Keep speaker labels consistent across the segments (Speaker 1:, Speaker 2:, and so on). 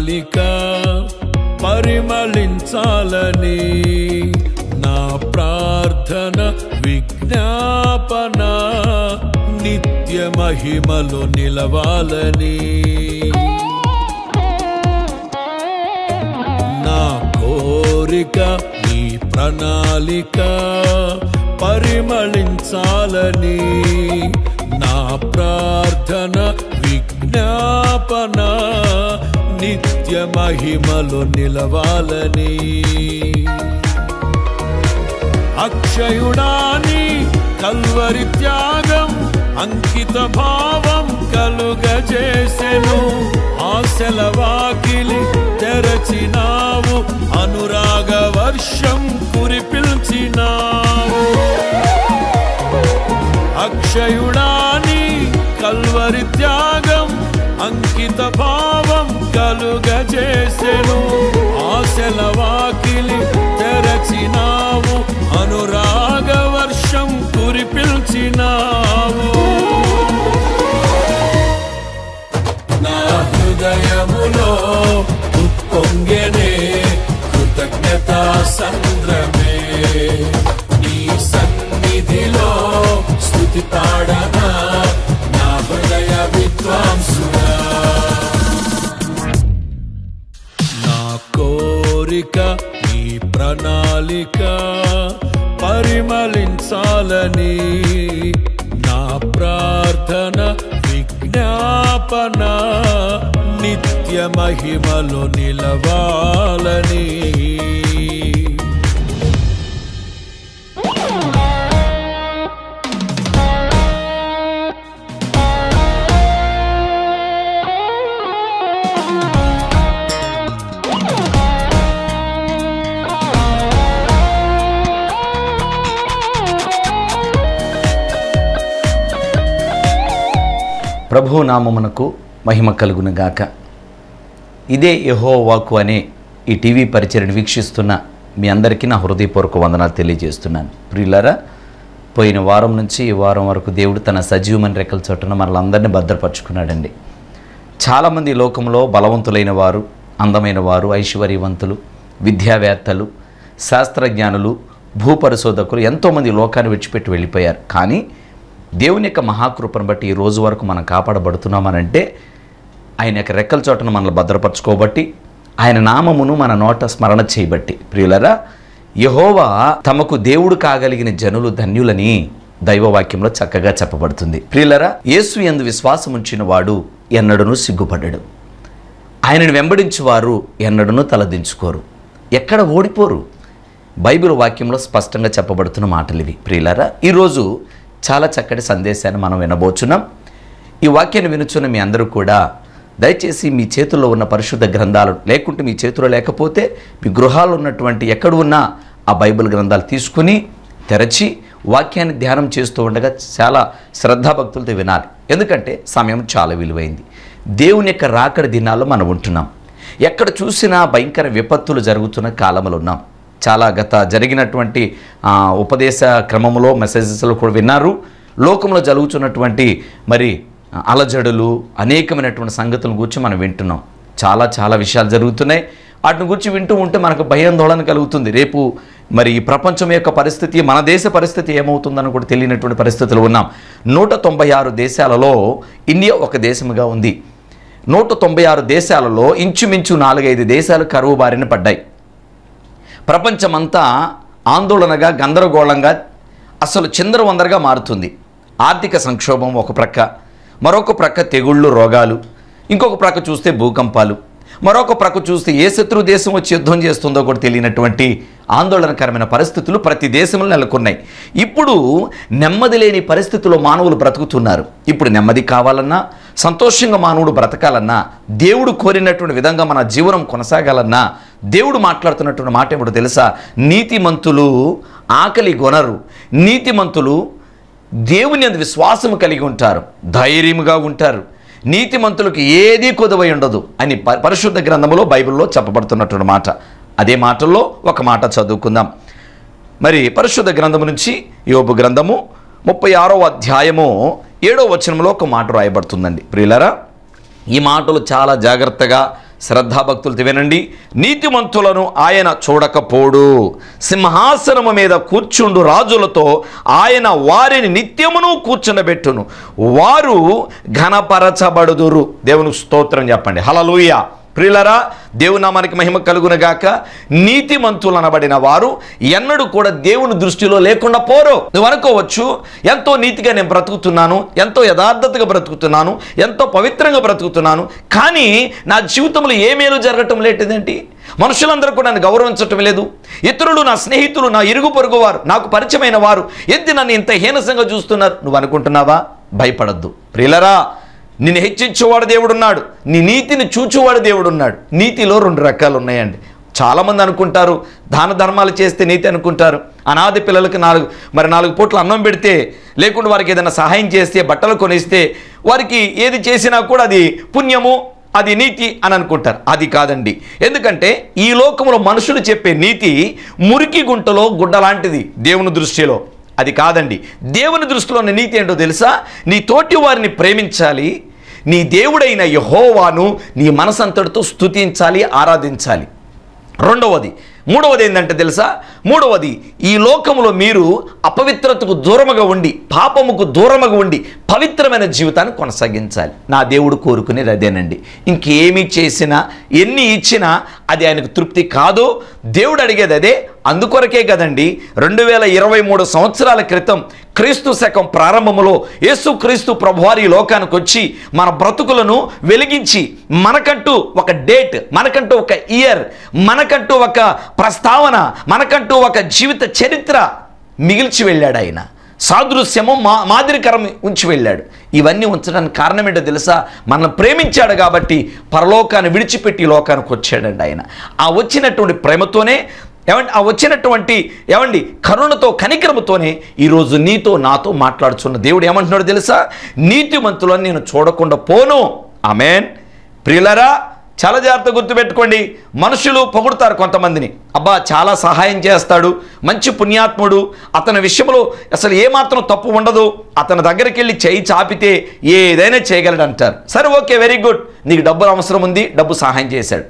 Speaker 1: ప్రణాళిక పరిమళించాలని నా ప్రార్థన విజ్ఞాపన నిత్య మహిమలో నిలవాలని నా కోరిక నీ ప్రణాళిక పరిమళించాలని నా ప్రార్థన విజ్ఞాపన నిత్య మహిమలో నిలవాలని అక్షయుడాని కల్వరి త్యాగం అంకిత భావం కలుగజేసెను ఆశల వాకిలి తెరచినావు అనురాగ వర్షం కురిపిల్చినావు అక్షయుడాని కల్వరి త్యాగం అంకిత భావం కలుగజేసెను ఆశల వాకిలి తెరచినావు అనురాగ వర్షం కురిపిల్చినావు నా హృదయములో ఉప్పొంగెనే కృతజ్ఞతా సంద్రమే నీ సన్నిధిలో స్థుతి పాడనా నా హృదయ విద్వాంసుడా నా కోరిక నీ ప్రణాళిక పరిమళించాలని నా ప్రార్థన విజ్ఞాపన నిత్య మహిమలో నిలవాలని
Speaker 2: ప్రభు నామమునకు మహిమ కలుగును గాక ఇదే యహో వాకు అనే ఈ టీవీ పరిచయను వీక్షిస్తున్న మీ అందరికీ నా హృదయపూర్వక వందనాలు తెలియజేస్తున్నాను ప్రియులారా పోయిన వారం నుంచి ఈ వారం వరకు దేవుడు తన సజీవమైన రెక్కల చోటున మనలందరినీ భద్రపరుచుకున్నాడండి చాలామంది ఈ లోకంలో బలవంతులైన వారు అందమైన వారు ఐశ్వర్యవంతులు విద్యావేత్తలు శాస్త్రజ్ఞానులు భూపరిశోధకులు ఎంతోమంది ఈ లోకాన్ని విడిచిపెట్టి వెళ్ళిపోయారు కానీ దేవుని యొక్క మహాకృపను బట్టి ఈ రోజు వరకు మనం కాపాడబడుతున్నామనంటే ఆయన యొక్క రెక్కల చోటను మనల్ని భద్రపరచుకోబట్టి ఆయన నామమును మన నోట స్మరణ చేయబట్టి ప్రియులరా యహోవా తమకు దేవుడు కాగలిగిన జనులు ధన్యులని దైవవాక్యంలో చక్కగా చెప్పబడుతుంది ప్రియులరా యేసు ఎందు విశ్వాసం ఉంచిన వాడు ఎన్నడను సిగ్గుపడ్డాడు ఆయనను వెంబడించువారు ఎన్నడను తలదించుకోరు ఎక్కడ ఓడిపోరు బైబిల్ వాక్యంలో స్పష్టంగా చెప్పబడుతున్న మాటలు ఇవి ప్రియులారా ఈరోజు చాలా చక్కటి సందేశాన్ని మనం వినబోచున్నాం ఈ వాక్యాన్ని వినుచున్న మీ అందరూ కూడా దయచేసి మీ చేతుల్లో ఉన్న పరిశుద్ధ గ్రంథాలు లేకుంటే మీ చేతిలో లేకపోతే మీ గృహాల్లో ఉన్నటువంటి ఎక్కడ ఉన్నా ఆ బైబిల్ గ్రంథాలు తీసుకుని తెరచి వాక్యాన్ని ధ్యానం చేస్తూ ఉండగా చాలా శ్రద్ధాభక్తులతో వినాలి ఎందుకంటే సమయం చాలా విలువైంది దేవుని యొక్క రాకడి దినాల్లో మనం ఉంటున్నాం ఎక్కడ చూసినా భయంకర విపత్తులు జరుగుతున్న కాలంలో ఉన్నాం చాలా గత జరిగినటువంటి ఆ, ఉపదేశ క్రమంలో మెసేజెస్లో కూడా విన్నారు లోకంలో జరుగుతున్నటువంటి మరి అలజడులు అనేకమైనటువంటి సంగతుల గురించి మనం వింటున్నాం చాలా చాలా విషయాలు జరుగుతున్నాయి వాటిని గురించి వింటూ ఉంటే మనకు భయాందోళన కలుగుతుంది రేపు మరి ఈ ప్రపంచం యొక్క పరిస్థితి మన దేశ పరిస్థితి ఏమవుతుందని కూడా తెలియనటువంటి పరిస్థితులు ఉన్నాం నూట తొంభై ఆరు దేశాలలో ఇండియా ఒక దేశముగా ఉంది నూట తొంభై ఆరు దేశాలలో ఇంచుమించు నాలుగైదు దేశాలు కరువు బారిన పడ్డాయి ప్రపంచమంతా ఆందోళనగా గందరగోళంగా అసలు చిందరవందరగా మారుతుంది ఆర్థిక సంక్షోభం ఒక ప్రక్క మరొక ప్రక్క తెగుళ్ళు రోగాలు ఇంకొక ప్రక్క చూస్తే భూకంపాలు మరొక ప్రక్క చూస్తే ఏ శత్రు దేశం వచ్చి యుద్ధం చేస్తుందో కూడా తెలియనటువంటి ఆందోళనకరమైన పరిస్థితులు ప్రతి దేశంలో నెలకొన్నాయి ఇప్పుడు నెమ్మది లేని పరిస్థితుల్లో మానవులు బ్రతుకుతున్నారు ఇప్పుడు నెమ్మది కావాలన్నా సంతోషంగా మానవుడు బ్రతకాలన్నా దేవుడు కోరినటువంటి విధంగా మన జీవనం కొనసాగాలన్నా దేవుడు మాట్లాడుతున్నటువంటి మాట ఏమిటో తెలుసా నీతిమంతులు ఆకలి గొనరు నీతిమంతులు దేవుని అందు విశ్వాసము కలిగి ఉంటారు ధైర్యముగా ఉంటారు నీతిమంతులకు ఏదీ కొదవై ఉండదు అని ప- పరిశుద్ధ గ్రంథములో బైబిల్లో చెప్పబడుతున్నటువంటి మాట అదే మాటల్లో ఒక మాట చదువుకుందాం మరి పరిశుద్ధ గ్రంథము నుంచి యోబు గ్రంథము ముప్పై ఆరో అధ్యాయము ఏడో వచనంలో ఒక మాట రాయబడుతుందండి ప్రియులరా ఈ మాటలు చాలా జాగ్రత్తగా శ్రద్ధాభక్తులతో వినండి నీతిమంతులను ఆయన చూడకపోడు సింహాసనము మీద కూర్చుండు రాజులతో ఆయన వారిని నిత్యమును కూర్చుండబెట్టును వారు ఘనపరచబడుదురు దేవునికి స్తోత్రం చెప్పండి హలలుయ ప్రియులరా దేవుని నామానికి మహిమ కలుగునగాక నీతిమంతులు అనబడిన వారు ఎన్నడూ కూడా దేవుని దృష్టిలో లేకుండా పోరు నువ్వు అనుకోవచ్చు ఎంతో నీతిగా నేను బ్రతుకుతున్నాను ఎంతో యథార్థతగా బ్రతుకుతున్నాను ఎంతో పవిత్రంగా బ్రతుకుతున్నాను కానీ నా జీవితంలో ఏ మేలు జరగటం లేటిదేంటి మనుషులందరూ కూడా నన్ను గౌరవించటం లేదు ఇతరులు నా స్నేహితులు నా ఇరుగు పొరుగు వారు నాకు పరిచయమైన వారు ఎత్తి నన్ను ఇంత హీనసంగా చూస్తున్నారు నువ్వు అనుకుంటున్నావా భయపడద్దు ప్రియులరా నిన్ను హెచ్చించేవాడు దేవుడున్నాడు నీ నీతిని చూచువాడు దేవుడున్నాడు నీతిలో రెండు రకాలు ఉన్నాయండి చాలామంది అనుకుంటారు దాన ధర్మాలు చేస్తే నీతి అనుకుంటారు అనాథ పిల్లలకి నాలుగు మరి నాలుగు పూట్ల అన్నం పెడితే లేకుండా వారికి ఏదైనా సహాయం చేస్తే బట్టలు కొనిస్తే వారికి ఏది చేసినా కూడా అది పుణ్యము అది నీతి అని అనుకుంటారు అది కాదండి ఎందుకంటే ఈ లోకంలో మనుషులు చెప్పే నీతి మురికి గుంటలో గుడ్డ లాంటిది దేవుని దృష్టిలో అది కాదండి దేవుని దృష్టిలో ఉన్న నీతి ఏంటో తెలుసా నీ తోటి వారిని ప్రేమించాలి నీ దేవుడైన యహోవాను నీ మనసంతటితో స్తుతించాలి ఆరాధించాలి రెండవది మూడవది ఏంటంటే తెలుసా మూడవది ఈ లోకంలో మీరు అపవిత్రతకు దూరముగా ఉండి పాపముకు దూరముగా ఉండి పవిత్రమైన జీవితాన్ని కొనసాగించాలి నా దేవుడు కోరుకునేది అదేనండి ఇంకేమి చేసినా ఎన్ని ఇచ్చినా అది ఆయనకు తృప్తి కాదు దేవుడు అడిగేది అదే అందుకొరకే కదండి రెండు వేల ఇరవై మూడు సంవత్సరాల క్రితం క్రీస్తు శకం ప్రారంభములో యేసు క్రీస్తు ప్రభువారి ఈ లోకానికి వచ్చి మన బ్రతుకులను వెలిగించి మనకంటూ ఒక డేట్ మనకంటూ ఒక ఇయర్ మనకంటూ ఒక ప్రస్తావన మనకంటూ ఒక జీవిత చరిత్ర మిగిల్చి వెళ్ళాడు ఆయన సాదృశ్యము మా మాదిరికరం ఉంచి వెళ్ళాడు ఇవన్నీ ఉంచడానికి కారణం ఏంటో తెలుసా మనల్ని ప్రేమించాడు కాబట్టి పరలోకాన్ని విడిచిపెట్టి ఈ లోకానికి వచ్చాడండి ఆయన ఆ వచ్చినటువంటి ప్రేమతోనే ఏమండి ఆ వచ్చినటువంటి ఏమండి కరుణతో కనికరముతోనే ఈరోజు నీతో నాతో మాట్లాడుచున్న దేవుడు ఏమంటున్నాడు తెలుసా నీతిమంతులను నేను చూడకుండా పోను ఆమెన్ ప్రియులరా చాలా జాగ్రత్త గుర్తుపెట్టుకోండి మనుషులు పొగుడుతారు కొంతమందిని అబ్బా చాలా సహాయం చేస్తాడు మంచి పుణ్యాత్ముడు అతని విషయంలో అసలు ఏమాత్రం తప్పు ఉండదు అతని దగ్గరికి వెళ్ళి చేయి చాపితే ఏదైనా చేయగలడు అంటారు సరే ఓకే వెరీ గుడ్ నీకు డబ్బులు అవసరం ఉంది డబ్బు సహాయం చేశాడు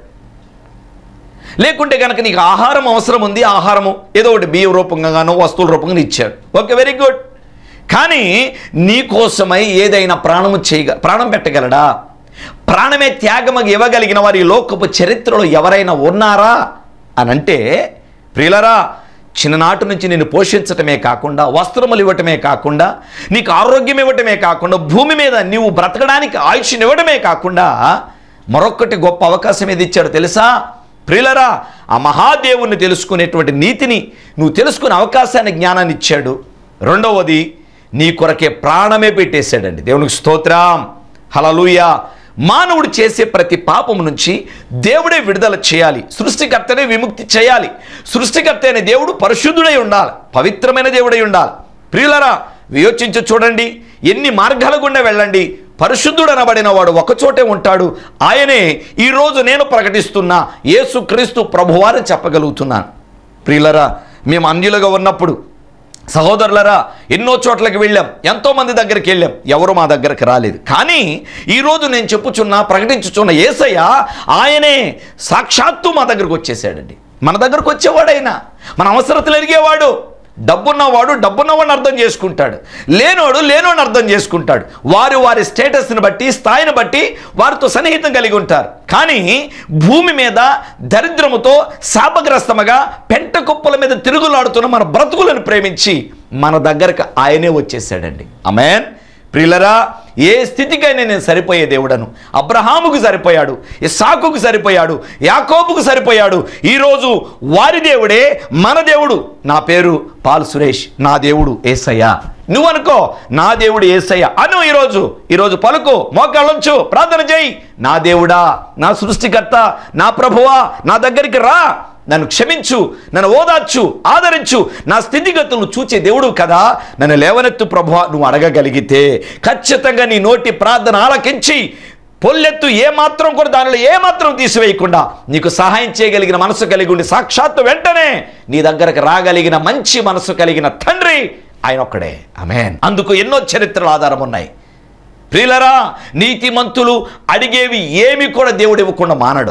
Speaker 2: లేకుంటే కనుక నీకు ఆహారం అవసరం ఉంది ఆహారము ఏదో ఒకటి బియ్యం రూపంగానో వస్తువుల రూపంగా ఇచ్చాడు ఓకే వెరీ గుడ్ కానీ నీ కోసమై ఏదైనా ప్రాణము చేయగ ప్రాణం పెట్టగలడా ప్రాణమే త్యాగమగి ఇవ్వగలిగిన వారి లోకపు చరిత్రలో ఎవరైనా ఉన్నారా అని అంటే ప్రియులరా చిన్ననాటి నుంచి నిన్ను పోషించటమే కాకుండా వస్త్రములు ఇవ్వటమే కాకుండా నీకు ఆరోగ్యం ఇవ్వటమే కాకుండా భూమి మీద నీవు బ్రతకడానికి ఆయుష్ని ఇవ్వడమే కాకుండా మరొక్కటి గొప్ప అవకాశం ఏది ఇచ్చాడు తెలుసా ప్రియులరా ఆ మహాదేవుణ్ణి తెలుసుకునేటువంటి నీతిని నువ్వు తెలుసుకునే అవకాశాన్ని జ్ఞానాన్ని ఇచ్చాడు రెండవది నీ కొరకే ప్రాణమే పెట్టేశాడండి దేవునికి స్తోత్రం హలలుయ మానవుడు చేసే ప్రతి పాపం నుంచి దేవుడే విడుదల చేయాలి సృష్టికర్తనే విముక్తి చేయాలి సృష్టికర్త అనే దేవుడు పరిశుద్ధుడై ఉండాలి పవిత్రమైన దేవుడై ఉండాలి ప్రియులరా యోచించి చూడండి ఎన్ని మార్గాల గుండా వెళ్ళండి పరిశుద్ధుడు అనబడిన వాడు ఒకచోటే ఉంటాడు ఆయనే ఈరోజు నేను ప్రకటిస్తున్న యేసు క్రీస్తు ప్రభువారని చెప్పగలుగుతున్నాను ప్రియులరా మేము అన్యులుగా ఉన్నప్పుడు సహోదరులరా ఎన్నో చోట్లకి వెళ్ళాం ఎంతో మంది దగ్గరికి వెళ్ళాం ఎవరు మా దగ్గరికి రాలేదు కానీ ఈరోజు నేను చెప్పుచున్న ప్రకటించుచున్న ఏసయ్య ఆయనే సాక్షాత్తు మా దగ్గరకు వచ్చేసాడండి మన దగ్గరకు వచ్చేవాడైనా మన అవసరతలు ఎరిగేవాడు డబ్బున్నవాడు డబ్బున్నవాడిని అర్థం చేసుకుంటాడు లేనోడు లేనోడిని అర్థం చేసుకుంటాడు వారు వారి స్టేటస్ని బట్టి స్థాయిని బట్టి వారితో సన్నిహితం కలిగి ఉంటారు కానీ భూమి మీద దరిద్రముతో శాపగ్రస్తముగా పెంట కుప్పల మీద తిరుగులాడుతున్న మన బ్రతుకులను ప్రేమించి మన దగ్గరకు ఆయనే వచ్చేసాడండి అమెన్ ప్రియులరా ఏ స్థితికైనా నేను సరిపోయే దేవుడను అబ్రహాముకు సరిపోయాడు ఇస్సాకుకు సరిపోయాడు యాకోబుకు సరిపోయాడు ఈరోజు వారి దేవుడే మన దేవుడు నా పేరు పాల్ సురేష్ నా దేవుడు ఏసయ్య నువ్వు అనుకో నా దేవుడు ఏసయ్య అను ఈరోజు ఈరోజు పలుకు మోకాళ్ళొంచు ప్రార్థన చేయి నా దేవుడా నా సృష్టికర్త నా ప్రభువా నా దగ్గరికి రా నన్ను క్షమించు నన్ను ఓదార్చు ఆదరించు నా స్థితిగతులను చూచే దేవుడు కదా నన్ను లేవనెత్తు ప్రభు నువ్వు అడగగలిగితే ఖచ్చితంగా నీ నోటి ప్రార్థన ఆలకించి పొల్లెత్తు ఏమాత్రం కూడా దానిలో ఏమాత్రం తీసివేయకుండా నీకు సహాయం చేయగలిగిన మనసు కలిగి ఉండి సాక్షాత్తు వెంటనే నీ దగ్గరకు రాగలిగిన మంచి మనసు కలిగిన తండ్రి ఆయన ఒక్కడే అమేన్ అందుకు ఎన్నో చరిత్రల ఆధారం ఉన్నాయి ప్రియులరా నీతిమంతులు అడిగేవి ఏమి కూడా దేవుడు ఇవ్వకుండా మానడు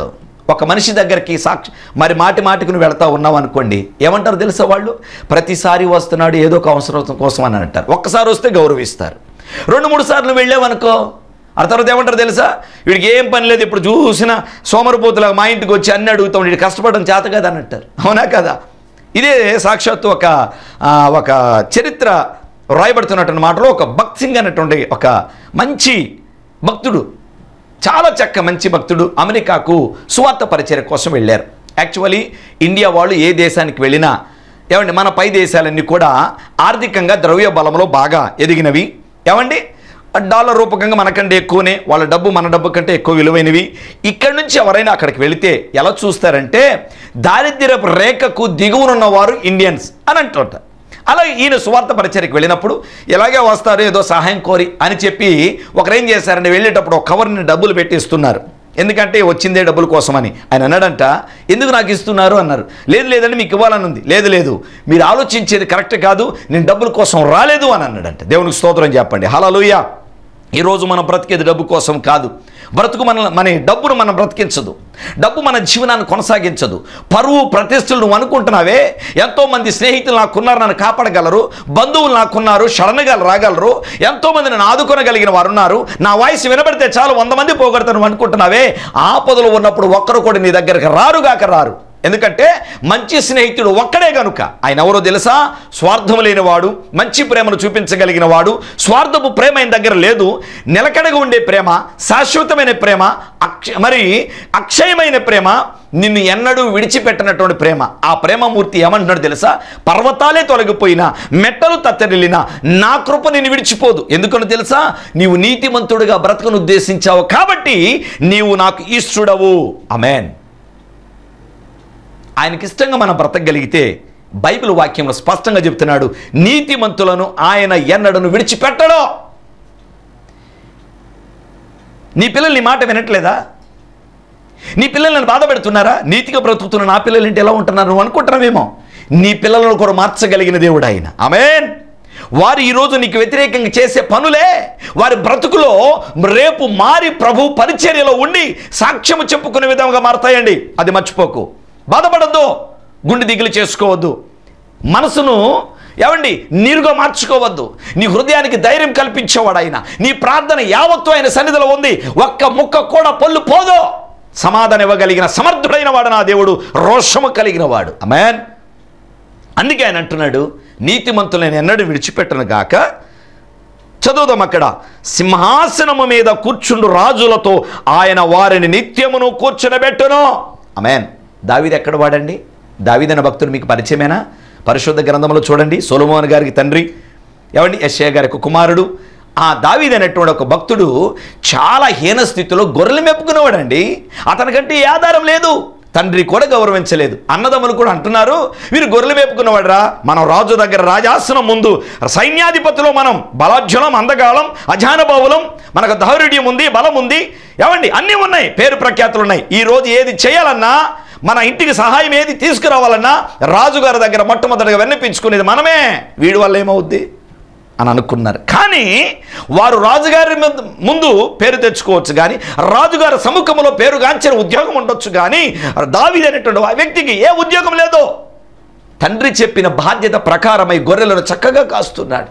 Speaker 2: ఒక మనిషి దగ్గరికి సాక్షి మరి మాటి మాటికి నువ్వు వెళ్తా ఉన్నావు అనుకోండి ఏమంటారు తెలుసా వాళ్ళు ప్రతిసారి వస్తున్నాడు ఏదో ఒక అవసరం కోసం అని అంటారు ఒక్కసారి వస్తే గౌరవిస్తారు రెండు మూడు సార్లు వెళ్ళావనుకో ఆ తర్వాత ఏమంటారు తెలుసా వీడికి ఏం పని లేదు ఇప్పుడు చూసిన సోమరపోతులాగా మా ఇంటికి వచ్చి అన్ని అడుగుతాం వీడికి కష్టపడడం చేత కదా అని అంటారు అవునా కదా ఇదే సాక్షాత్తు ఒక ఆ, ఒక చరిత్ర రాయబడుతున్నటువంటి మాటలో ఒక భక్త్ సింగ్ అనేటువంటి ఒక మంచి భక్తుడు చాలా చక్క మంచి భక్తుడు అమెరికాకు సువార్త పరిచయం కోసం వెళ్ళారు యాక్చువల్లీ ఇండియా వాళ్ళు ఏ దేశానికి వెళ్ళినా ఏమండి మన పై దేశాలన్నీ కూడా ఆర్థికంగా ద్రవ్య బలంలో బాగా ఎదిగినవి ఏమండి డాలర్ రూపకంగా మనకంటే ఎక్కువనే వాళ్ళ డబ్బు మన డబ్బు కంటే ఎక్కువ విలువైనవి ఇక్కడి నుంచి ఎవరైనా అక్కడికి వెళితే ఎలా చూస్తారంటే దారిద్ర్యపు రేఖకు దిగువనున్న వారు ఇండియన్స్ అని అంటుంటారు అలా ఈయన సువార్త పరిచయకి వెళ్ళినప్పుడు ఎలాగే వస్తారు ఏదో సహాయం కోరి అని చెప్పి ఒకరు ఏం చేశారంటే వెళ్ళేటప్పుడు ఒక కవర్ని డబ్బులు పెట్టి ఇస్తున్నారు ఎందుకంటే వచ్చిందే డబ్బుల కోసమని ఆయన అన్నాడంట ఎందుకు నాకు ఇస్తున్నారు అన్నారు లేదు లేదండి మీకు ఇవ్వాలని ఉంది లేదు లేదు మీరు ఆలోచించేది కరెక్ట్ కాదు నేను డబ్బుల కోసం రాలేదు అని అన్నాడంట దేవునికి స్తోత్రం చెప్పండి హలోయ ఈరోజు మనం బ్రతికేది డబ్బు కోసం కాదు బ్రతుకు మన మన డబ్బును మనం బ్రతికించదు డబ్బు మన జీవనాన్ని కొనసాగించదు పరువు ప్రతిష్టలు నువ్వు అనుకుంటున్నావే ఎంతోమంది స్నేహితులు నాకున్నారు నన్ను కాపాడగలరు బంధువులు నాకున్నారు శరణగలు రాగలరు ఎంతోమంది నన్ను ఆదుకొనగలిగిన వారు ఉన్నారు నా వాయిస్ వినబడితే చాలు వంద మంది పోగొడతాను నువ్వు అనుకుంటున్నావే ఆపదలు ఉన్నప్పుడు ఒక్కరు కూడా నీ దగ్గరకు రారుగాక రారు ఎందుకంటే మంచి స్నేహితుడు ఒక్కడే గనుక ఆయన ఎవరో తెలుసా స్వార్థం లేనివాడు మంచి ప్రేమను చూపించగలిగిన వాడు స్వార్థపు ప్రేమ ఆయన దగ్గర లేదు నిలకడగా ఉండే ప్రేమ శాశ్వతమైన ప్రేమ అక్ష మరి అక్షయమైన ప్రేమ నిన్ను ఎన్నడూ విడిచిపెట్టినటువంటి ప్రేమ ఆ ప్రేమమూర్తి ఏమంటున్నాడు తెలుసా పర్వతాలే తొలగిపోయినా మెట్టలు తత్తరిల్లినా నా కృప నిన్ను విడిచిపోదు ఎందుకని తెలుసా నీవు నీతిమంతుడిగా బ్రతకను ఉద్దేశించావు కాబట్టి నీవు నాకు ఈశ్వరుడవు అమెన్ ఆయనకి ఇష్టంగా మనం బ్రతకగలిగితే బైబిల్ వాక్యంలో స్పష్టంగా చెప్తున్నాడు నీతిమంతులను ఆయన ఎన్నడను విడిచిపెట్టడో నీ పిల్లలు నీ మాట వినట్లేదా నీ పిల్లలు నన్ను బాధ పెడుతున్నారా నీతిగా బ్రతుకుతున్న నా పిల్లలు ఏంటి ఎలా ఉంటున్నారు నువ్వు అనుకుంటున్నావేమో నీ పిల్లలను కూడా మార్చగలిగిన దేవుడు ఆయన ఆమెన్ వారు ఈరోజు నీకు వ్యతిరేకంగా చేసే పనులే వారి బ్రతుకులో రేపు మారి ప్రభు పరిచర్యలో ఉండి సాక్ష్యము చెప్పుకునే విధంగా మారతాయండి అది మర్చిపోకు బాధపడద్దు గుండె దిగులు చేసుకోవద్దు మనసును ఏమండి నీరుగా మార్చుకోవద్దు నీ హృదయానికి ధైర్యం కల్పించేవాడు ఆయన నీ ప్రార్థన యావత్తు ఆయన సన్నిధిలో ఉంది ఒక్క ముక్క కూడా పొల్లు పోదో సమాధానం ఇవ్వగలిగిన సమర్థుడైన వాడు నా దేవుడు రోషము కలిగిన వాడు అమెన్ అందుకే ఆయన అంటున్నాడు నీతిమంతులను ఎన్నడూ విడిచిపెట్టను గాక చదువుదాం అక్కడ సింహాసనము మీద కూర్చుండు రాజులతో ఆయన వారిని నిత్యమును కూర్చునబెట్టును అమెన్ దావీది ఎక్కడ వాడండి దావీదన భక్తుడు మీకు పరిచయమేనా పరిశుద్ధ గ్రంథంలో చూడండి సొలమోహన్ గారికి తండ్రి ఏమండి యశ్య గారి యొక్క కుమారుడు ఆ దావీద్ అనేటువంటి ఒక భక్తుడు చాలా హీన స్థితిలో గొర్రెలు మెప్పుకునేవాడండి అతనికంటే ఏ ఆధారం లేదు తండ్రి కూడా గౌరవించలేదు అన్నదమ్ములు కూడా అంటున్నారు వీరు గొర్రెలు మేపుకున్నవాడరా మనం రాజు దగ్గర రాజాసనం ముందు సైన్యాధిపతిలో మనం బలాఢ్యులం అందగాళం అజానబావులం మనకు ధౌర్యం ఉంది బలం ఉంది ఏమండి అన్నీ ఉన్నాయి పేరు ప్రఖ్యాతులు ఉన్నాయి ఈ రోజు ఏది చేయాలన్నా మన ఇంటికి సహాయం ఏది తీసుకురావాలన్నా రాజుగారి దగ్గర మొట్టమొదటిగా విన్నపించుకునేది మనమే వీడి వల్ల ఏమవుద్ది అని అనుకున్నారు కానీ వారు రాజుగారి మీద- ముందు పేరు తెచ్చుకోవచ్చు కానీ రాజుగారి సముఖంలో పేరుగాంచిన ఉద్యోగం ఉండొచ్చు కానీ దావీదు అనేటువంటి ఆ వ్యక్తికి ఏ ఉద్యోగం లేదో తండ్రి చెప్పిన బాధ్యత ప్రకారమై గొర్రెలను చక్కగా కాస్తున్నాడు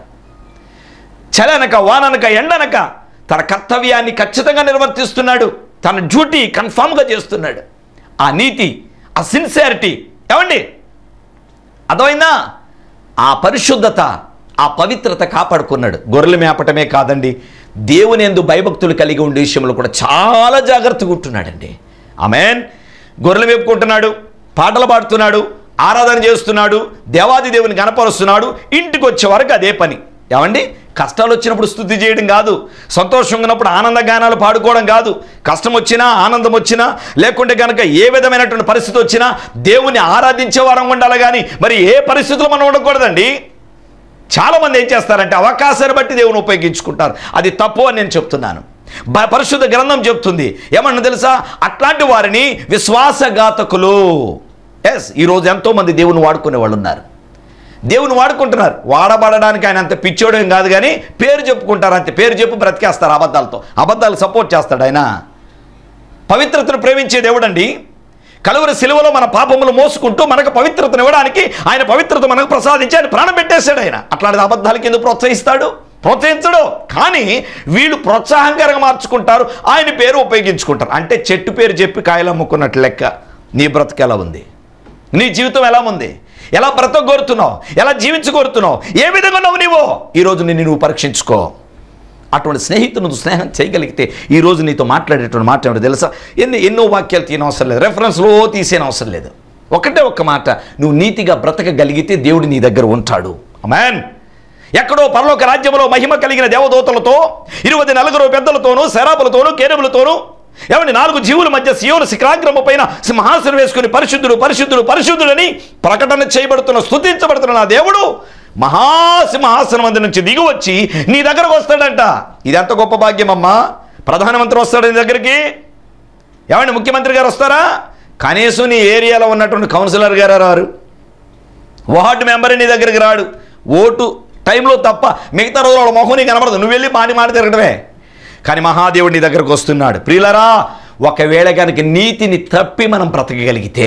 Speaker 2: చలనక వాననక ఎండనక తన కర్తవ్యాన్ని ఖచ్చితంగా నిర్వర్తిస్తున్నాడు తన డ్యూటీ కన్ఫామ్గా చేస్తున్నాడు ఆ నీతి ఆ సిన్సియారిటీ ఏమండి అర్థమైందా ఆ పరిశుద్ధత ఆ పవిత్రత కాపాడుకున్నాడు గొర్రెలు మేపటమే కాదండి దేవుని ఎందు భయభక్తులు కలిగి ఉండే విషయంలో కూడా చాలా జాగ్రత్తగా ఉంటున్నాడండి ఆమెన్ గొర్రెలు మేపుకుంటున్నాడు పాటలు పాడుతున్నాడు ఆరాధన చేస్తున్నాడు దేవాది దేవుని కనపరుస్తున్నాడు ఇంటికి వచ్చే వరకు అదే పని ఏమండి కష్టాలు వచ్చినప్పుడు స్థుతి చేయడం కాదు సంతోషంగా ఉన్నప్పుడు ఆనంద గానాలు పాడుకోవడం కాదు కష్టం వచ్చినా ఆనందం వచ్చినా లేకుంటే కనుక ఏ విధమైనటువంటి పరిస్థితి వచ్చినా దేవుని ఆరాధించే వారం ఉండాలి కానీ మరి ఏ పరిస్థితుల్లో మనం ఉండకూడదండి చాలామంది ఏం చేస్తారంటే అవకాశాన్ని బట్టి దేవుని ఉపయోగించుకుంటారు అది తప్పు అని నేను చెప్తున్నాను బ- పరిశుద్ధ గ్రంథం చెప్తుంది ఏమన్నా తెలుసా అట్లాంటి వారిని విశ్వాసఘాతకులు ఎస్ ఈరోజు ఎంతోమంది దేవుని వాడుకునే వాళ్ళు ఉన్నారు దేవుని వాడుకుంటున్నారు వాడబడడానికి ఆయన అంత పిచ్చోడేం కాదు కానీ పేరు చెప్పుకుంటారు అంతే పేరు చెప్పు బ్రతికేస్తారు అబద్ధాలతో అబద్ధాలు సపోర్ట్ చేస్తాడు ఆయన పవిత్రతను ప్రేమించే దేవుడండి కలువరి సిలువలో మన పాపములు మోసుకుంటూ మనకు పవిత్రతను ఇవ్వడానికి ఆయన పవిత్రత మనకు ప్రసాదించి ఆయన ప్రాణం పెట్టేశాడు ఆయన అట్లాంటి అబద్ధాలకి ఎందుకు ప్రోత్సహిస్తాడు ప్రోత్సహించడు కానీ వీళ్ళు ప్రోత్సాహంకరంగా మార్చుకుంటారు ఆయన పేరు ఉపయోగించుకుంటారు అంటే చెట్టు పేరు చెప్పి కాయలు అమ్ముకున్నట్టు లెక్క నీ బ్రతుకు ఎలా ఉంది నీ జీవితం ఎలా ఉంది ఎలా బ్రతక కోరుతున్నావు ఎలా జీవించగోరుతున్నావు ఏ విధంగా ఉన్నావు నీవు ఈరోజు నిన్ను నువ్వు పరీక్షించుకో అటువంటి స్నేహితుడు నువ్వు స్నేహం చేయగలిగితే ఈ రోజు నీతో మాట్లాడేటువంటి మాట ఏమిటో తెలుసా ఎన్ని ఎన్నో వాక్యాలు తీయని అవసరం లేదు రెఫరెన్స్లో తీసేన అవసరం లేదు ఒకటే ఒక్క మాట నువ్వు నీతిగా బ్రతకగలిగితే దేవుడు నీ దగ్గర ఉంటాడు అమ్మాన్ ఎక్కడో పరలోక రాజ్యంలో మహిమ కలిగిన దేవదూతలతో ఇరువది నలుగురు పెద్దలతోనూ శరాపులతోనూ కేరములతోనూ ఏమండి నాలుగు జీవుల మధ్య సియోను శిఖరాగ్రమ పైన సింహాసనం వేసుకుని పరిశుద్ధుడు పరిశుద్ధుడు పరిశుద్ధుడని ప్రకటన చేయబడుతున్న స్తుతించబడుతున్న నా దేవుడు మహాసింహాసనం అందు నుంచి దిగి వచ్చి నీ దగ్గరకు వస్తాడంట ఇది ఎంత గొప్ప భాగ్యం అమ్మా ప్రధానమంత్రి వస్తాడు నీ దగ్గరికి ఏమండి ముఖ్యమంత్రి గారు వస్తారా కనీసం నీ ఏరియాలో ఉన్నటువంటి కౌన్సిలర్ గారు రారు వార్డు మెంబర్ నీ దగ్గరికి రాడు ఓటు టైంలో తప్ప మిగతా రోజులు వాళ్ళ మొహం నీకు కనబడదు నువ్వు వెళ్ళి మాటి మాట తిరగడమే కానీ మహాదేవుడు నీ దగ్గరకు వస్తున్నాడు ప్రియులరా ఒకవేళ కనుక నీతిని తప్పి మనం బ్రతకగలిగితే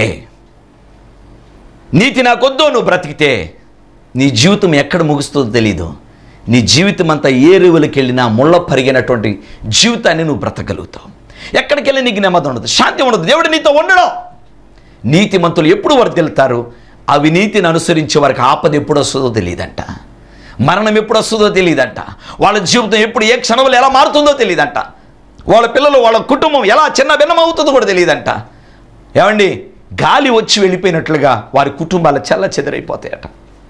Speaker 2: నీతి నాకొద్దు నువ్వు బ్రతికితే నీ జీవితం ఎక్కడ ముగుస్తుందో తెలీదు నీ జీవితం అంతా ఏ రేవులకి వెళ్ళినా ముళ్ళ పరిగినటువంటి జీవితాన్ని నువ్వు బ్రతకగలుగుతావు ఎక్కడికి వెళ్ళి నీకు నెమ్మది ఉండదు శాంతి ఉండదు దేవుడు నీతో ఉండడం నీతిమంతులు ఎప్పుడు వర్దిల్తారు అవినీతిని అనుసరించే వారికి ఆపద ఎప్పుడు వస్తుందో తెలియదంట మరణం ఎప్పుడు వస్తుందో తెలియదంట వాళ్ళ జీవితం ఎప్పుడు ఏ క్షణంలో ఎలా మారుతుందో తెలియదంట వాళ్ళ పిల్లలు వాళ్ళ కుటుంబం ఎలా చిన్న భిన్నమవుతుందో కూడా తెలియదంట ఏమండి గాలి వచ్చి వెళ్ళిపోయినట్లుగా వారి కుటుంబాలు చెల్ల చెదరైపోతాయట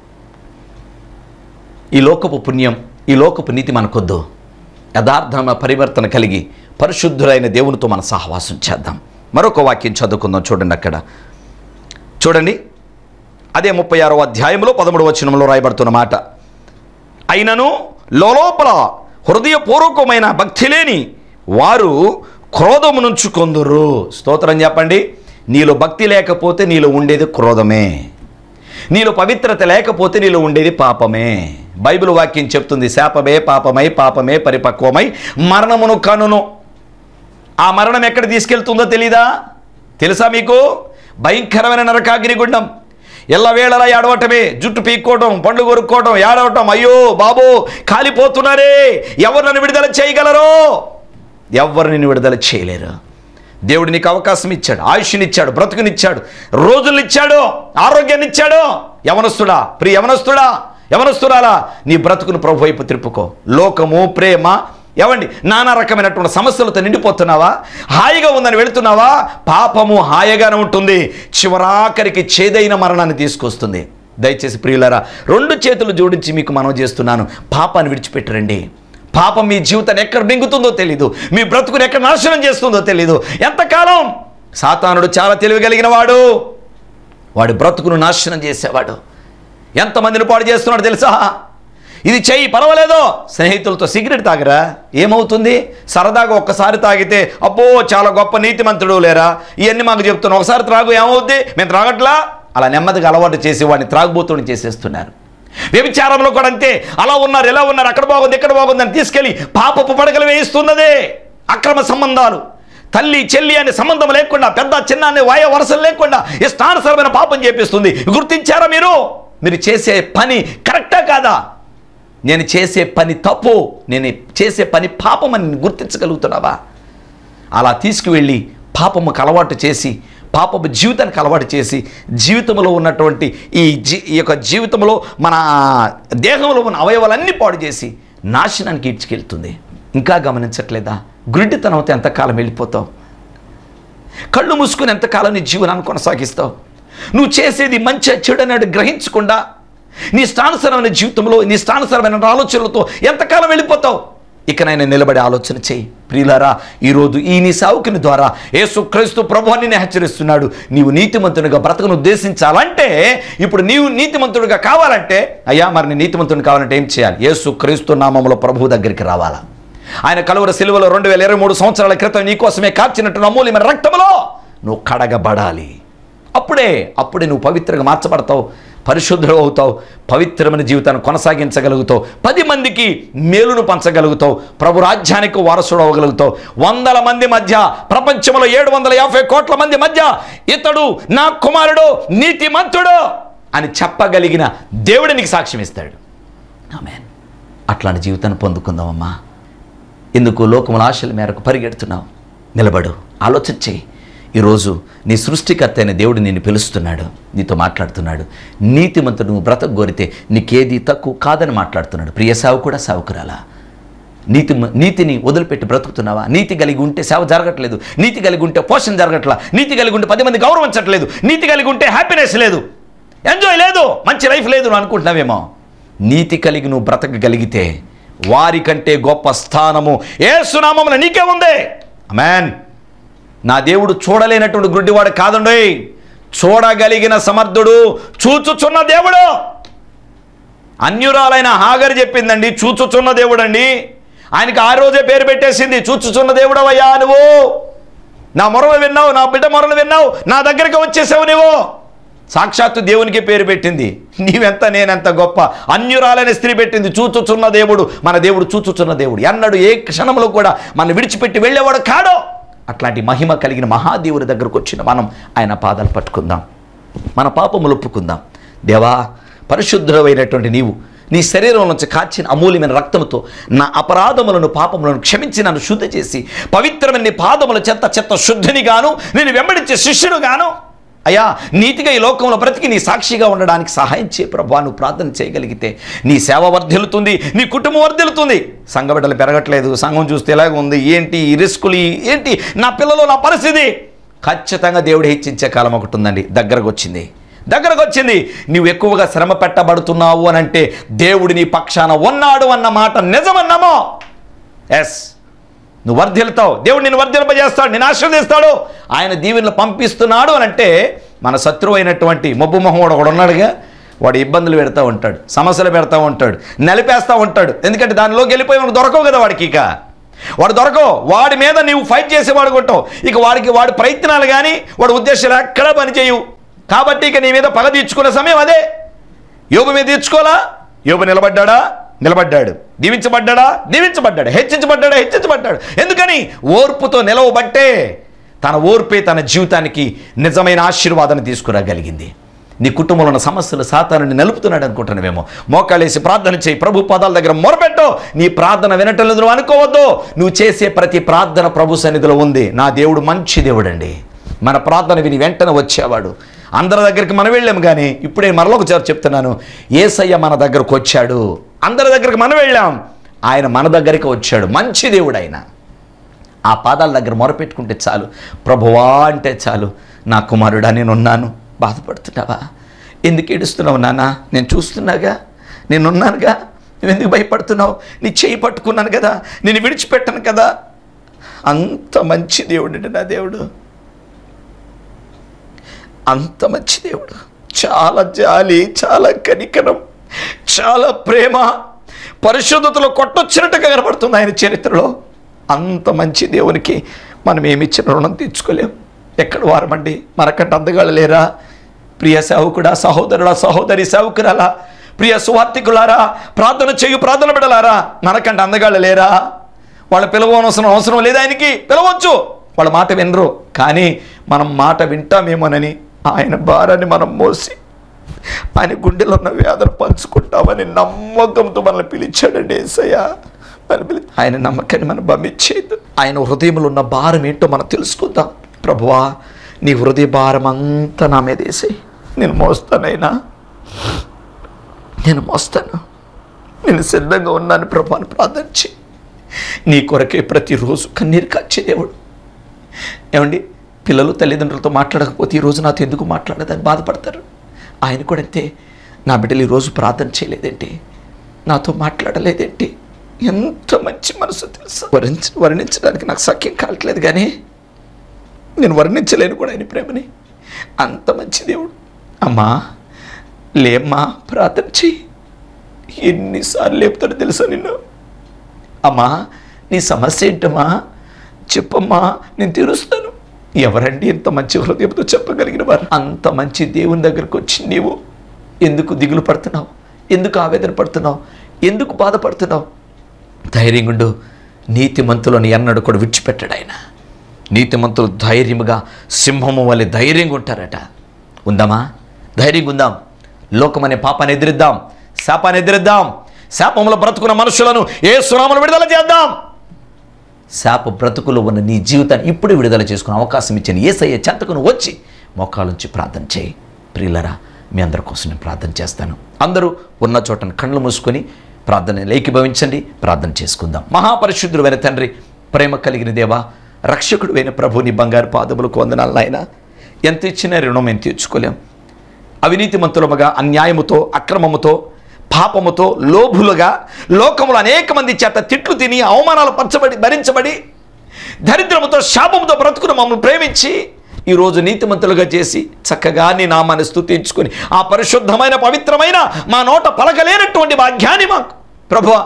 Speaker 2: ఈ లోకపు పుణ్యం ఈ లోకపు నీతి మనకొద్దు యథార్థమ పరివర్తన కలిగి పరిశుద్ధులైన దేవునితో మన సహవాసం చేద్దాం మరొక వాక్యం చదువుకుందాం చూడండి అక్కడ చూడండి అదే ముప్పై ఆరో అధ్యాయంలో పదమూడు వచనంలో రాయబడుతున్న మాట అయినను లోపల హృదయపూర్వకమైన భక్తి లేని వారు క్రోధము నుంచుకొందురు స్తోత్రం చెప్పండి నీలో భక్తి లేకపోతే నీలో ఉండేది క్రోధమే నీలో పవిత్రత లేకపోతే నీలో ఉండేది పాపమే బైబిల్ వాక్యం చెప్తుంది శాపమే పాపమై పాపమే పరిపక్వమై మరణమును కనును ఆ మరణం ఎక్కడ తీసుకెళ్తుందో తెలీదా తెలుసా మీకు భయంకరమైన నరకాగ్ని గుండం ఎల్లవేళలా ఏడవటమే జుట్టు పీక్కోవటం పండ్లు కొరుక్కోవటం ఏడవటం అయ్యో బాబో కాలిపోతున్నారే ఎవరు నన్ను విడుదల చేయగలరో ఎవరు నిన్ను విడుదల చేయలేరు దేవుడు నీకు అవకాశం ఇచ్చాడు ఆయుష్నిచ్చాడు బ్రతుకునిచ్చాడు రోజులనిచ్చాడు ఆరోగ్యాన్ని ఇచ్చాడు యవనస్తుడా ప్రియ యవనస్తుడా యవనస్తురాలా నీ బ్రతుకును ప్రభు వైపు తిప్పుకో లోకము ప్రేమ ఏమండి నానా రకమైనటువంటి సమస్యలతో నిండిపోతున్నావా హాయిగా ఉందని వెళుతున్నావా పాపము హాయిగానే ఉంటుంది చివరాఖరికి చేదైన మరణాన్ని తీసుకొస్తుంది దయచేసి ప్రియులారా రెండు చేతులు జోడించి మీకు మనం చేస్తున్నాను పాపాన్ని విడిచిపెట్టరండి పాపం మీ జీవితాన్ని ఎక్కడ మింగుతుందో తెలీదు మీ బ్రతుకుని ఎక్కడ నాశనం చేస్తుందో తెలీదు ఎంతకాలం సాతానుడు చాలా తెలివి కలిగిన వాడు వాడి బ్రతుకును నాశనం చేసేవాడు ఎంతమందిని పాడు చేస్తున్నాడు తెలుసా ఇది చెయ్యి పర్వాలేదో స్నేహితులతో సిగరెట్ తాగరా ఏమవుతుంది సరదాగా ఒక్కసారి తాగితే అబ్బో చాలా గొప్ప నీతిమంతుడు లేరా ఇవన్నీ మాకు చెప్తున్నాం ఒకసారి త్రాగు ఏమవుద్ది మేము త్రాగట్లా అలా నెమ్మదిగా అలవాటు చేసి వాడిని త్రాగుబోతుని చేసేస్తున్నారు వ్యభిచారంలో కూడా అంతే అలా ఉన్నారు ఎలా ఉన్నారు అక్కడ బాగుంది ఇక్కడ బాగుంది అని తీసుకెళ్ళి పాపపు పడకలు వేయిస్తున్నదే అక్రమ సంబంధాలు తల్లి చెల్లి అనే సంబంధం లేకుండా పెద్ద చిన్న అనే వాయ వరసలు లేకుండా ఇష్టానుసరమైన పాపం చేపిస్తుంది గుర్తించారా మీరు మీరు చేసే పని కరెక్టా కాదా నేను చేసే పని తప్పు నేను చేసే పని పాపం అని గుర్తించగలుగుతున్నావా అలా తీసుకువెళ్ళి పాపముకు అలవాటు చేసి పాపపు జీవితానికి అలవాటు చేసి జీవితంలో ఉన్నటువంటి ఈ జీ ఈ యొక్క జీవితంలో మన దేహంలో ఉన్న అవయవాలన్నీ పాడు చేసి నాశనానికి ఈడ్చుకెళ్తుంది ఇంకా గమనించట్లేదా గురిటితనంతో ఎంతకాలం వెళ్ళిపోతావు కళ్ళు మూసుకుని ఎంతకాలం నీ జీవనాన్ని కొనసాగిస్తావు నువ్వు చేసేది మంచి చెడు అనేది గ్రహించకుండా నీ స్థానసరమైన జీవితంలో నీ స్థానసరమైన ఆలోచనలతో ఎంతకాలం వెళ్ళిపోతావు ఇకనైనా నిలబడి ఆలోచన చేయి ప్రియులారా ఈరోజు ఈ నీ సావుకుని ద్వారా యేసుక్రీస్తు ప్రభు నిన్ను హెచ్చరిస్తున్నాడు నీవు నీతిమంతునిగా బ్రతకను ఉద్దేశించాలంటే ఇప్పుడు నీవు నీతిమంతుడిగా కావాలంటే అయ్యా మరి నీ నీతిమంతుని కావాలంటే ఏం చేయాలి యేసు క్రీస్తు నామంలో ప్రభు దగ్గరికి రావాలా ఆయన కలువర సిలువలో రెండు వేల ఇరవై మూడు సంవత్సరాల క్రితం నీకోసమే కార్చినట్టు అమూల్యమైన రక్తంలో నువ్వు కడగబడాలి అప్పుడే అప్పుడే నువ్వు పవిత్రంగా మార్చబడతావు పరిశుద్ధుడు అవుతావు పవిత్రమైన జీవితాన్ని కొనసాగించగలుగుతావు పది మందికి మేలును పంచగలుగుతావు ప్రభు రాజ్యానికి వారసుడు అవ్వగలుగుతావు వందల మంది మధ్య ప్రపంచంలో ఏడు వందల యాభై కోట్ల మంది మధ్య ఇతడు నా కుమారుడు నీతిమంతుడు అని చెప్పగలిగిన దేవుడు నీకు సాక్ష్యం ఇస్తాడు ఆమెన్ అట్లాంటి జీవితాన్ని పొందుకుందామమ్మా ఎందుకు లోకముల ఆశల మేరకు పరిగెడుతున్నావు నిలబడు ఆలోచన చెయ్యి ఈరోజు నీ సృష్టికర్త అయిన దేవుడు నిన్ను పిలుస్తున్నాడు నీతో మాట్లాడుతున్నాడు నీతిమంతుడు నువ్వు బ్రతక కోరితే నీకేది తక్కువ కాదని మాట్లాడుతున్నాడు ప్రియ సావు కూడా సావుకురాలా నీతి నీతిని వదిలిపెట్టి బ్రతుకుతున్నావా నీతి కలిగి ఉంటే సేవ జరగట్లేదు నీతి కలిగి ఉంటే పోషణ జరగట్లా నీతి కలిగి ఉంటే పది మంది గౌరవించట్లేదు నీతి కలిగి ఉంటే హ్యాపీనెస్ లేదు ఎంజాయ్ లేదు మంచి లైఫ్ లేదు నువ్వు అనుకుంటున్నావేమో నీతి కలిగి నువ్వు బ్రతకగలిగితే వారికంటే గొప్ప స్థానము ఏ సునామమున నీకే ఉంది అమెన్ నా దేవుడు చూడలేనటువంటి గుడ్డివాడు కాదండోయ్ చూడగలిగిన సమర్థుడు చూచుచున్న దేవుడు అన్యురాలైన హాగర్ చెప్పిందండి చూచుచున్న దేవుడండి ఆయనకి ఆ రోజే పేరు పెట్టేసింది చూచుచున్న దేవుడవయ్యా నువ్వు నా మొరలు విన్నావు నా బిడ్డ మొరలు విన్నావు నా దగ్గరికి వచ్చేసావు నువ్వు సాక్షాత్తు దేవునికి పేరు పెట్టింది నీవెంత నేనెంత గొప్ప అన్యురాలైన స్త్రీ పెట్టింది చూచుచున్న దేవుడు మన దేవుడు చూచుచున్న దేవుడు ఎన్నడు ఏ క్షణంలో కూడా మన విడిచిపెట్టి వెళ్ళేవాడు కాడో అట్లాంటి మహిమ కలిగిన మహాదేవుడి దగ్గరకు వచ్చిన మనం ఆయన పాదాలు పట్టుకుందాం మన పాపములు ఒప్పుకుందాం దేవా పరిశుద్ధమైనటువంటి నీవు నీ శరీరం నుంచి కాచిన అమూల్యమైన రక్తముతో నా అపరాధములను పాపములను క్షమించి నన్ను శుద్ధి చేసి పవిత్రమైన నీ పాదముల చెత్త చెత్త శుద్ధినిగాను నేను వెంబడించే శిష్యుడుగాను అయ్యా నీతిగా ఈ లోకంలో బ్రతికి నీ సాక్షిగా ఉండడానికి సహాయం చేయ ప్రభా నువ్వు ప్రార్థన చేయగలిగితే నీ సేవ వర్ధిల్లుతుంది నీ కుటుంబం వర్ధిల్లుతుంది సంఘబిడ్డలు పెరగట్లేదు సంఘం చూస్తే ఎలాగ ఉంది ఏంటి ఈ రిస్కులు ఈ- ఏంటి నా పిల్లలు నా పరిస్థితి ఖచ్చితంగా దేవుడు హెచ్చించే కాలం ఒకటి ఉందండి దగ్గరకు వచ్చింది దగ్గరకు వచ్చింది నువ్వు ఎక్కువగా శ్రమ పెట్టబడుతున్నావు అని అంటే దేవుడు నీ పక్షాన ఉన్నాడు అన్న మాట నిజమన్నామో ఎస్ నువ్వు వర్ధిల్తావు దేవుడు నిన్ను వర్ధిల్పజేస్తాడు నేను ఆశీర్వదిస్తాడు ఆయన దీవెనలు పంపిస్తున్నాడు అని అంటే మన శత్రువు అయినటువంటి మొబ్బు మొహం వాడు ఒకడు ఉన్నాడుగా వాడు ఇబ్బందులు పెడతా ఉంటాడు సమస్యలు పెడతా ఉంటాడు నలిపేస్తూ ఉంటాడు ఎందుకంటే దానిలోకి వెళ్ళిపోయి మనకు దొరకవు కదా వాడికి ఇక వాడు దొరకవు వాడి మీద నీవు ఫైట్ చేసేవాడు కొట్టావు ఇక వాడికి వాడి ప్రయత్నాలు కానీ వాడి ఉద్దేశాలు ఎక్కడా పనిచేయవు కాబట్టి ఇక నీ మీద పగ తీర్చుకునే సమయం అదే యోబు మీద తీర్చుకోలా యోబు నిలబడ్డాడా నిలబడ్డాడు దీవించబడ్డాడా దీవించబడ్డాడు హెచ్చించబడ్డాడా హెచ్చించబడ్డాడు ఎందుకని ఓర్పుతో నిలవబట్టే తన ఓర్పే తన జీవితానికి నిజమైన ఆశీర్వాదాన్ని తీసుకురాగలిగింది నీ కుటుంబంలో ఉన్న సమస్యలు సాతానుని నలుపుతున్నాడు అనుకుంటున్నావేమో మోకాళ్ళేసి ప్రార్థన చేయి ప్రభు పదాల దగ్గర మొరపెట్టు నీ ప్రార్థన వినటం లేదు నువ్వు అనుకోవద్దు నువ్వు చేసే ప్రతి ప్రార్థన ప్రభు సన్నిధిలో ఉంది నా దేవుడు మంచి దేవుడండి మన ప్రార్థన విని వెంటనే వచ్చేవాడు అందరి దగ్గరికి మనం వెళ్ళాం కానీ ఇప్పుడే మరొక ఒకసారి చెప్తున్నాను ఏసయ్య మన దగ్గరకు వచ్చాడు అందరి దగ్గరికి మనం వెళ్ళాం ఆయన మన దగ్గరికి వచ్చాడు మంచి దేవుడు ఆయన ఆ పాదాల దగ్గర మొరపెట్టుకుంటే చాలు ప్రభువా అంటే చాలు నా కుమారుడా నేనున్నాను బాధపడుతున్నావా ఎందుకు ఏడుస్తున్నావు నాన్న నేను చూస్తున్నాగా నేనున్నానుగా నువ్వు ఎందుకు భయపడుతున్నావు నీ చేయి పట్టుకున్నాను కదా నేను విడిచిపెట్టను కదా అంత మంచి దేవుడు నా దేవుడు అంత మంచి దేవుడు చాలా జాలి చాలా కనికరం చాలా ప్రేమ పరిశుద్ధతలో కొట్టొచ్చినట్టుగా కనబడుతుంది ఆయన చరిత్రలో అంత మంచి దేవునికి మనం ఏమిచ్చిన రుణం తీర్చుకోలేం ఎక్కడ వారమండి మనకంటే అందగాళ్ళు లేరా ప్రియ సేవకుడా సహోదరుడా సహోదరి సేవకురాలా ప్రియ సువార్థికులారా ప్రార్థన చేయు ప్రార్థన బిడలారా మనకంటే అందగాళ్ళు లేరా వాళ్ళ పిలవనవసరం అవసరం లేదు ఆయనకి పిలవచ్చు వాళ్ళ మాట వినరు కానీ మనం మాట వింటామేమోనని ఆయన భారాన్ని మనం మోసి ఆయన గుండెలో ఉన్న వేదన పంచుకుంటామని నమ్మకంతో మనల్ని పిలిచాడండి ఏసయ్య మన పిలి ఆయన నమ్మకాన్ని మనం భమించేది ఆయన హృదయంలో ఉన్న భారం ఏంటో మనం తెలుసుకుందాం ప్రభువా నీ హృదయ భారం అంతా నా మీద వేసేయి నేను మోస్తానైనా నేను మోస్తాను నేను సిద్ధంగా ఉన్నాను ప్రభు అని ప్రార్థన చేయి నీ కొరకే ప్రతిరోజు కన్నీరు కాచే దేవుడు ఏమండి పిల్లలు తల్లిదండ్రులతో మాట్లాడకపోతే ఈరోజు నాతో ఎందుకు మాట్లాడదని బాధపడతారు ఆయన కూడా అంతే నా బిడ్డలు ఈరోజు ప్రార్థన చేయలేదేంటి నాతో మాట్లాడలేదేంటి ఎంత మంచి మనసు తెలుసు వర్ణించ వర్ణించడానికి నాకు సఖ్యం కావట్లేదు కానీ నేను వర్ణించలేను కూడా ఆయన ప్రేమని అంత మంచి దేవుడు అమ్మా లేమ్మా ప్రార్థన చెయ్యి ఎన్నిసార్లు లేపుతాడో తెలుసా నిన్ను అమ్మా నీ సమస్య ఏంటమ్మా చెప్పమ్మా నేను తీరుస్తాను ఎవరండి ఇంత మంచి హృదయంతో చెప్పగలిగిన వారు అంత మంచి దేవుని దగ్గరకు వచ్చి నీవు ఎందుకు దిగులు పడుతున్నావు ఎందుకు ఆవేదన పడుతున్నావు ఎందుకు బాధపడుతున్నావు ధైర్యంగా ఉండు నీతిమంతులను ఎన్నడూ కూడా విడిచిపెట్టాడు ఆయన నీతిమంతులు ధైర్యముగా సింహము వలె ధైర్యంగా ఉంటారట ఉందామా ధైర్యంగా ఉందాం లోకమనే పాపాన్ని ఎదిరిద్దాం శాపాన్ని ఎదిరిద్దాం శాపంలో బ్రతుకున్న మనుషులను ఏ సునామను విడుదల చేద్దాం శాప బ్రతుకులు ఉన్న నీ జీవితాన్ని ఇప్పుడు విడుదల చేసుకునే అవకాశం ఇచ్చిన ఏసయ్య చెంతకు నువ్వు వచ్చి మోకాలుంచి ప్రార్థన చేయి ప్రియులరా మీ అందరి కోసం నేను ప్రార్థన చేస్తాను అందరూ ఉన్న చోటను కళ్ళు మూసుకొని ప్రార్థన లేఖీభవించండి ప్రార్థన చేసుకుందాం మహాపరిశుద్ధుడు అయిన తండ్రి ప్రేమ కలిగిన దేవా రక్షకుడు అయిన ప్రభు నీ బంగారు పాదములకు వందనాలు నాయన ఎంత ఇచ్చినా రుణం మేము తీర్చుకోలేం అవినీతిమంతులముగా అన్యాయముతో అక్రమముతో పాపముతో లోభులుగా లోకములు అనేక మంది చేత తిట్లు తిని అవమానాలు పరచబడి భరించబడి దరిద్రముతో శాపముతో బ్రతుకును మమ్మల్ని ప్రేమించి ఈరోజు నీతిమంతులుగా చేసి చక్కగా నీ నామాన్ని స్తుతించుకొని ఆ పరిశుద్ధమైన పవిత్రమైన మా నోట పలకలేనటువంటి భాగ్యాన్ని మాకు ప్రభు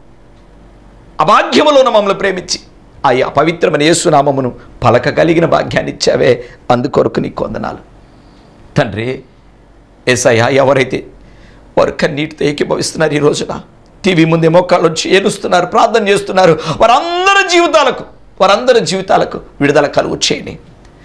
Speaker 2: అభాగ్యములోన మమ్మల్ని ప్రేమించి ఆయా పవిత్రమైన యేసునామమును పలకగలిగిన భాగ్యాన్ని ఇచ్చావే అందుకొరకు నీ కొందనాలు తండ్రి ఏసయ్య ఎవరైతే వారు కన్నీటితో ఏకీభవిస్తున్నారు ఈ రోజున టీవీ ముందే మోకాళ్ళు వచ్చి ఏలుస్తున్నారు ప్రార్థన చేస్తున్నారు వారందరి జీవితాలకు వారందరి జీవితాలకు విడుదల కలుగు చేయండి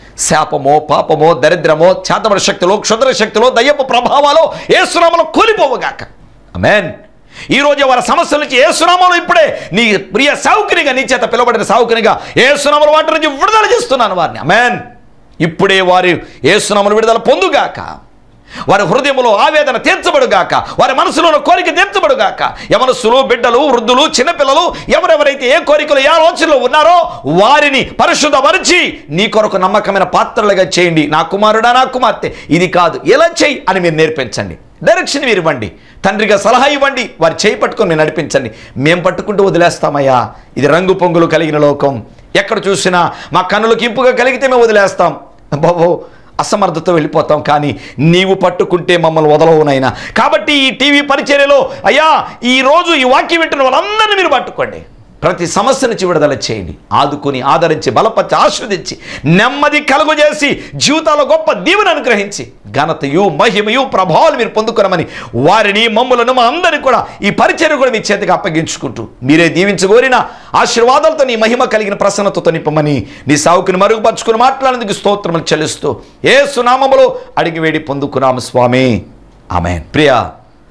Speaker 2: శాపమో పాపమో దరిద్రమో చేతబడి శక్తిలో క్షుద్ర శక్తిలో దయ్యపు ప్రభావాలో ఏ సునామలో కూలిపోవుగాక అమెన్ ఈ రోజు వారి సమస్యల నుంచి ఏ సునామలో ఇప్పుడే నీ ప్రియ సావుకునిగా నీ చేత పిలువబడిన సావుకునిగా ఏ సునామల వాటి నుంచి విడుదల చేస్తున్నాను వారిని అమెన్ ఇప్పుడే వారి ఏ సునామలు విడుదల పొందుగాక వారి హృదయములో ఆవేదన తీర్చబడుగాక వారి మనసులో కోరిక తీర్చబడుగాక యమనస్సులు బిడ్డలు వృద్ధులు చిన్నపిల్లలు ఎవరెవరైతే ఏ కోరికలు ఏ ఆలోచనలో ఉన్నారో వారిని పరిశుద్ధపరిచి నీ కొరకు నమ్మకమైన పాత్రలుగా చేయండి నా కుమారుడా నా కుమార్తె ఇది కాదు ఎలా చేయి అని మీరు నేర్పించండి డైరెక్షన్ మీరు ఇవ్వండి తండ్రిగా సలహా ఇవ్వండి వారి చేయి పట్టుకొని మీరు నడిపించండి మేము పట్టుకుంటూ వదిలేస్తామయ్యా ఇది రంగు పొంగులు కలిగిన లోకం ఎక్కడ చూసినా మా కన్నులకు ఇంపుగా కలిగితే మేము వదిలేస్తాం బాబో అసమర్థత వెళ్ళిపోతాం కానీ నీవు పట్టుకుంటే మమ్మల్ని వదలవునైనా కాబట్టి ఈ టీవీ పరిచర్యలో అయ్యా ఈ రోజు ఈ వాక్యం వింటున్న వాళ్ళందరినీ మీరు పట్టుకోండి ప్రతి సమస్య నుంచి విడుదల చేయండి ఆదుకొని ఆదరించి బలపరిచి ఆస్వాదించి నెమ్మది కలుగు చేసి జీవితాల్లో గొప్ప దీవెన అనుగ్రహించి ఘనతయు మహిమయు ప్రభావాలు మీరు పొందుకునమని వారిని మమ్ములను మా అందరినీ కూడా ఈ పరిచర్య కూడా మీ చేతికి అప్పగించుకుంటూ మీరే దీవించగోరిన ఆశీర్వాదాలతో నీ మహిమ కలిగిన ప్రసన్నతతో నింపమని నీ సావుకుని మరుగుపరుచుకుని మాట్లాడేందుకు స్తోత్రములు చెల్లిస్తూ ఏ సునామములో అడిగి వేడి పొందుకున్నాము స్వామి ఆమె ప్రియా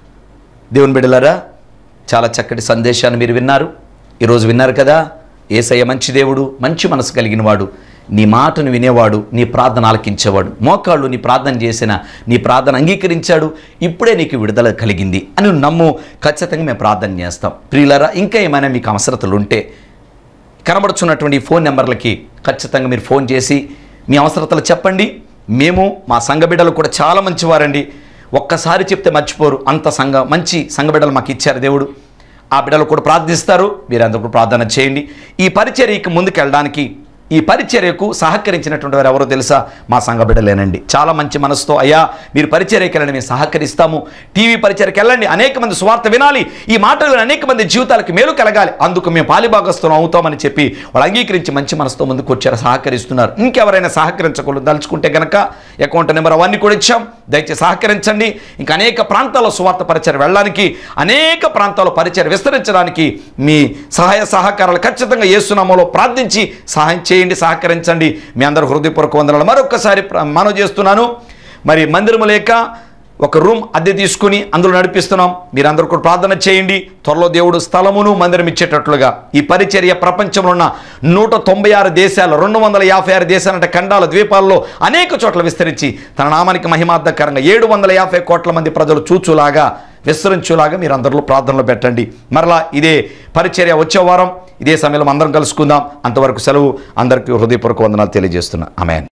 Speaker 2: దేవుని బిడ్డలారా చాలా చక్కటి సందేశాన్ని మీరు విన్నారు ఈరోజు విన్నారు కదా ఏసయ్య మంచి దేవుడు మంచి మనసు కలిగిన వాడు నీ మాటను వినేవాడు నీ ప్రార్థన ఆలకించేవాడు మోకాళ్ళు నీ ప్రార్థన చేసిన నీ ప్రార్థన అంగీకరించాడు ఇప్పుడే నీకు విడుదల కలిగింది అని నమ్ము ఖచ్చితంగా మేము ప్రార్థన చేస్తాం ప్రియులరా ఇంకా ఏమైనా మీకు అవసరతలు ఉంటే కనబడుచున్నటువంటి ఈ ఫోన్ నెంబర్లకి ఖచ్చితంగా మీరు ఫోన్ చేసి మీ అవసరతలు చెప్పండి మేము మా సంఘ బిడ్డలు కూడా చాలా మంచివారండి ఒక్కసారి చెప్తే మర్చిపోరు అంత సంఘ మంచి సంఘ బిడ్డలు మాకు ఇచ్చారు దేవుడు ఆ బిడ్డలు కూడా ప్రార్థిస్తారు మీరందరూ కూడా ప్రార్థన చేయండి ఈ పరిచర్యకి ముందుకు వెళ్ళడానికి ఈ పరిచర్యకు సహకరించినటువంటి వారు ఎవరో తెలుసా మా సంఘ బిడ్డలేనండి చాలా మంచి మనసుతో అయ్యా మీరు పరిచర్యకి వెళ్ళండి మేము సహకరిస్తాము టీవీ పరిచర్యకి వెళ్ళండి అనేక మంది స్వార్థ వినాలి ఈ మాటలు విని అనేక మంది జీవితాలకు మేలు కలగాలి అందుకు మేము పాలిభాగస్థం అవుతామని చెప్పి వాళ్ళు అంగీకరించి మంచి మనసుతో ముందుకు వచ్చారు సహకరిస్తున్నారు ఇంకెవరైనా సహకరించకూడదు దలుచుకుంటే గనక అకౌంట్ నెంబర్ అవన్నీ కూడా ఇచ్చాం దయచేసి సహకరించండి ఇంకా అనేక ప్రాంతాల్లో స్వార్థ పరిచయం వెళ్ళడానికి అనేక ప్రాంతాల్లో పరిచయం విస్తరించడానికి మీ సహాయ సహకారాలు ఖచ్చితంగా ఏసునామలో ప్రార్థించి సహాయం చేయండి సహకరించండి మీ అందరూ హృదయపూర్వక వందనాలు మరొకసారి ప్ర- మనవి చేస్తున్నాను మరి మందిరము లేక ఒక రూమ్ అద్దె తీసుకుని అందులో నడిపిస్తున్నాం మీరందరూ కూడా ప్రార్థన చేయండి త్వరలో దేవుడు స్థలమును మందిరం ఇచ్చేటట్లుగా ఈ పరిచర్య ప్రపంచంలో ఉన్న నూట తొంభై ఆరు దేశాలు రెండు వందల యాభై ఆరు దేశాలంటే ఖండాల ద్వీపాల్లో అనేక చోట్ల విస్తరించి తన నామానికి మహిమార్థకరంగా ఏడు వందల యాభై కోట్ల మంది ప్రజలు చూచులాగా విస్తరించులాగా మీరు అందరిలో ప్రార్థనలు పెట్టండి మరలా ఇదే పరిచర్య వచ్చే వారం ఇదే సమయంలో అందరం కలుసుకుందాం అంతవరకు సెలవు అందరికీ హృదయపూర్వక వందనాలు తెలియజేస్తున్నా ఆమెన్